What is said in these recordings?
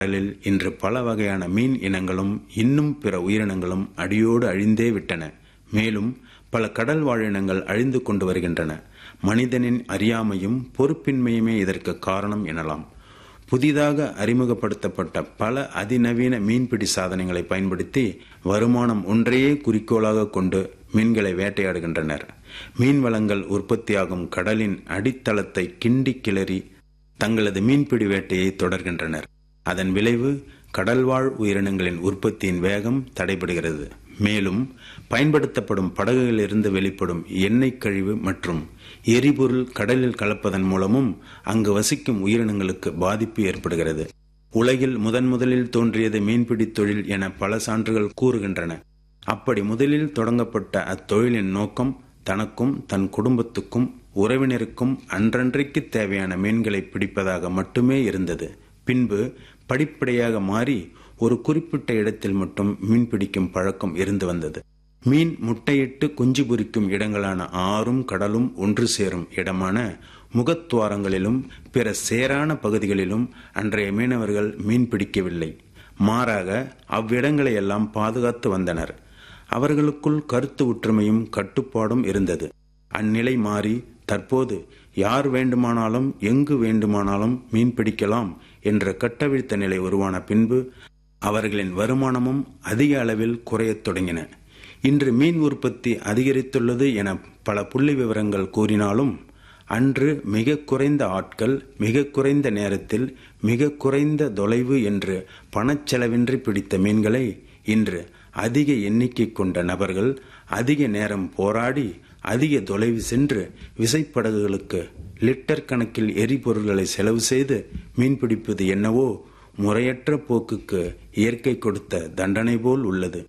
கடலில் இன்று பல வகையான மீன் இனங்களும் இன்னும் பிற உயிரினங்களும் அடியோடு அழிந்தே விட்டன மேலும் பல கடல் வாழினங்கள் அழிந்து கொண்டு வருகின்றன மனிதனின் அறியாமையும் பொறுப்பின்மையுமே இதற்கு காரணம் எனலாம் புதிதாக அறிமுகப்படுத்தப்பட்ட பல அதிநவீன மீன்பிடி சாதனங்களை பயன்படுத்தி வருமானம் ஒன்றையே குறிக்கோளாக கொண்டு மீன்களை வேட்டையாடுகின்றனர் மீன் வளங்கள் உற்பத்தியாகும் கடலின் அடித்தளத்தை கிண்டி கிளறி தங்களது மீன்பிடி வேட்டையை தொடர்கின்றனர் அதன் விளைவு கடல்வாழ் உயிரினங்களின் உற்பத்தியின் வேகம் தடைபடுகிறது மேலும் பயன்படுத்தப்படும் படகுகளிலிருந்து வெளிப்படும் எண்ணெய் கழிவு மற்றும் எரிபொருள் கடலில் கலப்பதன் மூலமும் அங்கு வசிக்கும் உயிரினங்களுக்கு பாதிப்பு ஏற்படுகிறது உலகில் முதன் முதலில் தோன்றியது மீன்பிடி தொழில் என பல சான்றுகள் கூறுகின்றன அப்படி முதலில் தொடங்கப்பட்ட அத்தொழிலின் நோக்கம் தனக்கும் தன் குடும்பத்துக்கும் உறவினருக்கும் அன்றன்றைக்கு தேவையான மீன்களை பிடிப்பதாக மட்டுமே இருந்தது பின்பு படிப்படியாக மாறி ஒரு குறிப்பிட்ட இடத்தில் மட்டும் மீன் பிடிக்கும் பழக்கம் இருந்து வந்தது மீன் முட்டையிட்டு குஞ்சு பொரிக்கும் இடங்களான ஆறும் கடலும் ஒன்று சேரும் இடமான முகத்துவாரங்களிலும் பிற சேரான பகுதிகளிலும் அன்றைய மீனவர்கள் மீன் பிடிக்கவில்லை மாறாக அவ்விடங்களை எல்லாம் பாதுகாத்து வந்தனர் அவர்களுக்குள் கருத்து ஒற்றுமையும் கட்டுப்பாடும் இருந்தது அந்நிலை மாறி தற்போது யார் வேண்டுமானாலும் எங்கு வேண்டுமானாலும் மீன் பிடிக்கலாம் என்ற கட்டவிழ்த்த நிலை உருவான பின்பு அவர்களின் வருமானமும் அதிக அளவில் குறையத் தொடங்கின இன்று மீன் உற்பத்தி அதிகரித்துள்ளது என பல புள்ளி விவரங்கள் கூறினாலும் அன்று மிக குறைந்த ஆட்கள் மிக குறைந்த நேரத்தில் மிக குறைந்த தொலைவு என்று பணச்செலவின்றி பிடித்த மீன்களை இன்று அதிக எண்ணிக்கை கொண்ட நபர்கள் அதிக நேரம் போராடி அதிக தொலைவு சென்று விசைப்படகுகளுக்கு லிட்டர் கணக்கில் எரிபொருள்களை செலவு செய்து மீன்பிடிப்பது என்னவோ முறையற்ற போக்குக்கு இயற்கை கொடுத்த தண்டனை போல் உள்ளது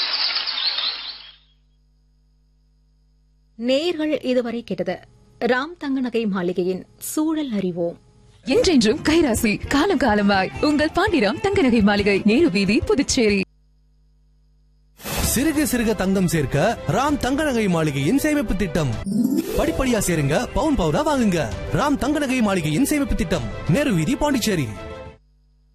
நேர்கள் இதுவரை கேட்டது ராம் தங்கநகை மாளிகையின் சூழல் அறிவோம் என்றென்றும் கைராசி காலம் காலமாய் உங்கள் பாண்டிராம் தங்கநகை மாளிகை நேரு வீதி புதுச்சேரி சிறுக சிறுக தங்கம் சேர்க்க ராம் தங்க நகை மாளிகையின் சேமிப்பு திட்டம் படிப்படியா சேருங்க பவுன் பவுனா வாங்குங்க ராம் தங்க நகை மாளிகையின் சேமிப்பு திட்டம் நேரு வீதி பாண்டிச்சேரி